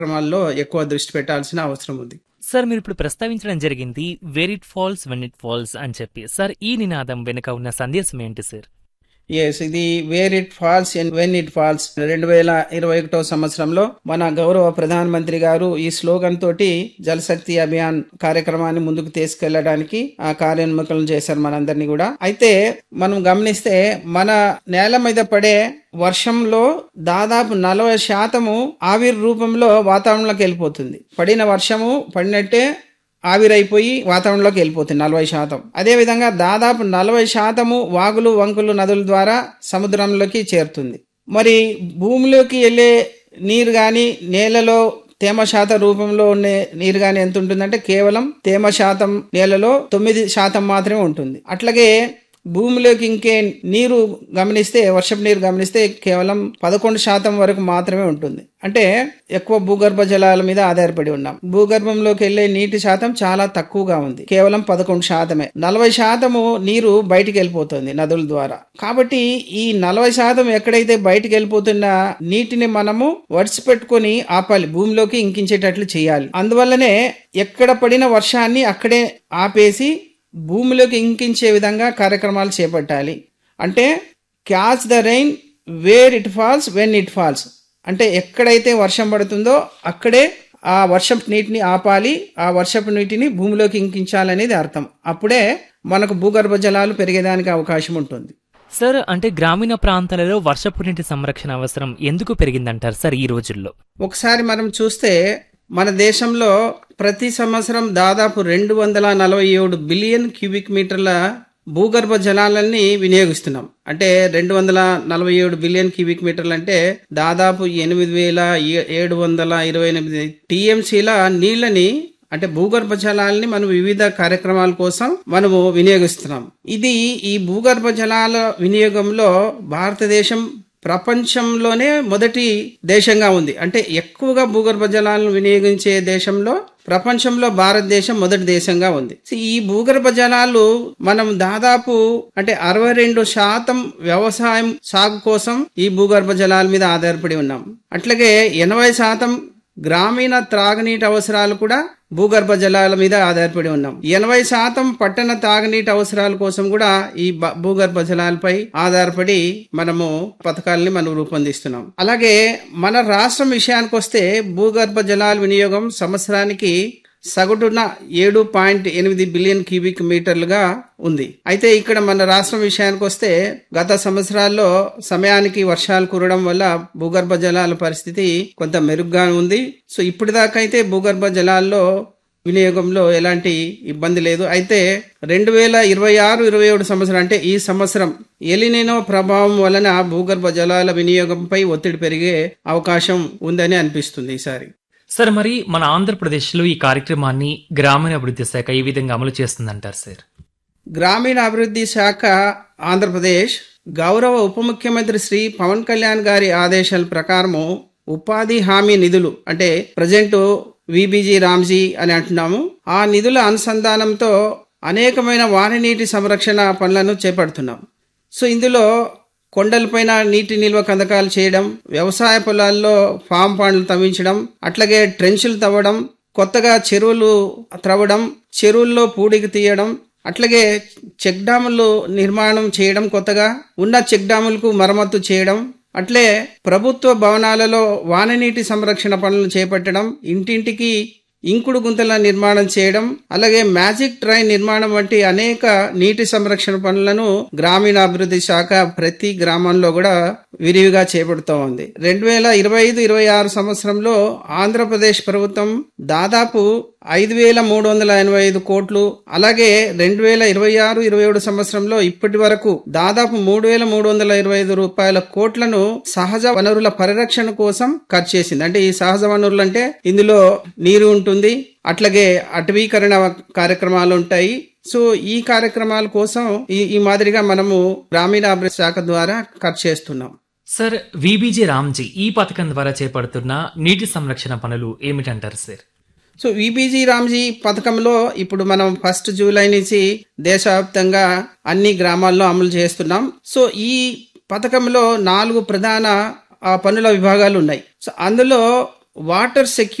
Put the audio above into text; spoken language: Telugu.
కార్యక్రమాల్లో ఎక్కువ దృష్టి పెట్టాల్సిన అవసరం ఉంది సార్ మీరు ఇప్పుడు ప్రస్తావించడం జరిగింది where it falls when it falls అని చెప్పి సార్ ఈ నినాదం వెనుక ఉన్న సందేశం ఏంటి సార్ ఎస్ ఇది where it falls and when it falls రెండు వేల ఇరవై ఒకటో సంవత్సరంలో మన గౌరవ ప్రధానమంత్రి గారు ఈ స్లోగన్ తోటి జలశక్తి అభియాన్ కార్యక్రమాన్ని ముందుకు తీసుకెళ్లడానికి ఆ కార్యోన్ముఖులను చేశారు మనందరినీ కూడా అయితే మనం గమనిస్తే మన నేల మీద పడే వర్షంలో దాదాపు నలభై శాతము ఆవిరి రూపంలో వాతావరణంలోకి వెళ్ళిపోతుంది పడిన వర్షము పడినట్టే ఆవిరైపోయి వాతావరణంలోకి వెళ్ళిపోతుంది నలభై శాతం అదే విధంగా దాదాపు నలభై శాతము వాగులు వంకులు నదుల ద్వారా సముద్రంలోకి చేరుతుంది మరి భూమిలోకి వెళ్ళే నీరు కానీ నేలలో తేమ శాతం రూపంలో ఉండే నీరు కానీ ఎంత ఉంటుందంటే కేవలం తేమ శాతం నేలలో తొమ్మిది శాతం మాత్రమే ఉంటుంది అట్లాగే భూమిలోకి ఇంకే నీరు గమనిస్తే వర్షపు నీరు గమనిస్తే కేవలం పదకొండు శాతం వరకు మాత్రమే ఉంటుంది అంటే ఎక్కువ భూగర్భ జలాల మీద ఆధారపడి ఉన్నాం భూగర్భంలోకి వెళ్లే నీటి శాతం చాలా తక్కువగా ఉంది కేవలం పదకొండు శాతమే నలభై శాతము నీరు బయటికి వెళ్ళిపోతుంది నదుల ద్వారా కాబట్టి ఈ నలభై శాతం ఎక్కడైతే బయటికి వెళ్ళిపోతున్న నీటిని మనము వడిసి పెట్టుకొని ఆపాలి భూమిలోకి ఇంకించేటట్లు చేయాలి అందువల్లనే ఎక్కడ పడిన వర్షాన్ని అక్కడే ఆపేసి భూమిలోకి ఇంకించే విధంగా కార్యక్రమాలు చేపట్టాలి అంటే catch the rain where it falls when it falls అంటే ఎక్కడైతే వర్షం పడుతుందో అక్కడే ఆ వర్షపు నీటిని ఆపాలి ఆ వర్షపు నీటిని భూమిలోకి ఇంకించాలనేది అర్థం అప్పుడే మనకు భూగర్భ జలాలు పెరిగేదానికి అవకాశం ఉంటుంది సార్ అంటే గ్రామీణ ప్రాంతాలలో వర్షపు నీటి సంరక్షణ అవసరం ఎందుకు పెరిగిందంటారు సార్ ఈ రోజుల్లో ఒకసారి మనం చూస్తే మన దేశంలో ప్రతి సంవత్సరం దాదాపు రెండు వందల నలభై ఏడు బిలియన్ క్యూబిక్ మీటర్ల భూగర్భ జలాలని వినియోగిస్తున్నాం అంటే రెండు వందల నలభై ఏడు బిలియన్ క్యూబిక్ మీటర్లు అంటే దాదాపు ఎనిమిది వేల ఏడు వందల ఇరవై ఎనిమిది టీఎంసీల నీళ్ళని అంటే భూగర్భ జలాలని మనం వివిధ కార్యక్రమాల కోసం మనము వినియోగిస్తున్నాం ఇది ఈ భూగర్భ జలాల వినియోగంలో భారతదేశం ప్రపంచంలోనే మొదటి దేశంగా ఉంది అంటే ఎక్కువగా భూగర్భ జలాలను వినియోగించే దేశంలో ప్రపంచంలో భారతదేశం మొదటి దేశంగా ఉంది ఈ భూగర్భ జలాలు మనం దాదాపు అంటే అరవై రెండు శాతం వ్యవసాయం సాగు కోసం ఈ భూగర్భ జలాల మీద ఆధారపడి ఉన్నాం అట్లాగే ఎనభై శాతం గ్రామీణ త్రాగునీటి అవసరాలు కూడా భూగర్భ జలాల మీద ఆధారపడి ఉన్నాం ఎనభై శాతం పట్టణ తాగునీటి అవసరాల కోసం కూడా ఈ భూగర్భ జలాలపై ఆధారపడి మనము పథకాలని మనం రూపొందిస్తున్నాం అలాగే మన రాష్ట్రం విషయానికి వస్తే భూగర్భ జలాల వినియోగం సంవత్సరానికి సగటున ఏడు పాయింట్ ఎనిమిది బిలియన్ క్యూబిక్ మీటర్లుగా ఉంది అయితే ఇక్కడ మన రాష్ట్రం విషయానికి వస్తే గత సంవత్సరాల్లో సమయానికి వర్షాలు కురవడం వల్ల భూగర్భ జలాల పరిస్థితి కొంత మెరుగ్గా ఉంది సో ఇప్పటిదాకా అయితే భూగర్భ జలాల్లో వినియోగంలో ఎలాంటి ఇబ్బంది లేదు అయితే రెండు వేల ఇరవై ఆరు ఇరవై ఏడు సంవత్సరం అంటే ఈ సంవత్సరం ఎలినినో ప్రభావం వలన భూగర్భ జలాల వినియోగంపై ఒత్తిడి పెరిగే అవకాశం ఉందని అనిపిస్తుంది ఈసారి సార్ మరి మన ఆంధ్రప్రదేశ్లో ఈ కార్యక్రమాన్ని గ్రామీణాభివృద్ధి శాఖ ఈ విధంగా అమలు చేస్తుందంటారు సార్ గ్రామీణ అభివృద్ధి శాఖ ఆంధ్రప్రదేశ్ గౌరవ ఉప ముఖ్యమంత్రి శ్రీ పవన్ కళ్యాణ్ గారి ఆదేశాల ప్రకారము ఉపాధి హామీ నిధులు అంటే ప్రజెంట్ విబిజి రామ్జీ అని అంటున్నాము ఆ నిధుల అనుసంధానంతో అనేకమైన వాననీటి సంరక్షణ పనులను చేపడుతున్నాం సో ఇందులో కొండలపైన నీటి నిల్వ కందకాలు చేయడం వ్యవసాయ పొలాల్లో ఫామ్ పండ్లు తవ్వించడం అట్లాగే ట్రెంచులు తవ్వడం కొత్తగా చెరువులు త్రవ్వడం చెరువుల్లో పూడికి తీయడం అట్లాగే చెక్ డాములు నిర్మాణం చేయడం కొత్తగా ఉన్న చెక్ డాములకు మరమ్మతు చేయడం అట్లే ప్రభుత్వ భవనాలలో వాననీటి సంరక్షణ పనులు చేపట్టడం ఇంటింటికి ఇంకుడు గుంతల నిర్మాణం చేయడం అలాగే మ్యాజిక్ ట్రైన్ నిర్మాణం వంటి అనేక నీటి సంరక్షణ పనులను గ్రామీణాభివృద్ధి శాఖ ప్రతి గ్రామంలో కూడా విరివిగా చేపడుతూ ఉంది రెండు వేల ఇరవై ఐదు ఇరవై ఆరు సంవత్సరంలో ఆంధ్రప్రదేశ్ ప్రభుత్వం దాదాపు ఐదు వేల మూడు వందల ఎనభై ఐదు కోట్లు అలాగే రెండు వేల ఇరవై ఆరు ఇరవై ఏడు సంవత్సరంలో ఇప్పటి వరకు దాదాపు మూడు వేల మూడు వందల ఇరవై ఐదు రూపాయల కోట్లను సహజ వనరుల పరిరక్షణ కోసం ఖర్చు చేసింది అంటే ఈ సహజ వనరులు అంటే ఇందులో నీరు ఉంటుంది అట్లాగే అటవీకరణ కార్యక్రమాలు ఉంటాయి సో ఈ కార్యక్రమాల కోసం ఈ ఈ మాదిరిగా మనము గ్రామీణాభివృద్ధి శాఖ ద్వారా ఖర్చు చేస్తున్నాం సార్ విబిజి రామ్జీ ఈ పథకం ద్వారా చేపడుతున్న నీటి సంరక్షణ పనులు ఏమిటంటారు సార్ సో విబీజీ రామ్జీ పథకంలో ఇప్పుడు మనం ఫస్ట్ జూలై నుంచి దేశవ్యాప్తంగా అన్ని గ్రామాల్లో అమలు చేస్తున్నాం సో ఈ పథకంలో నాలుగు ప్రధాన పనుల విభాగాలు ఉన్నాయి సో అందులో వాటర్ సెక్యూరిటీ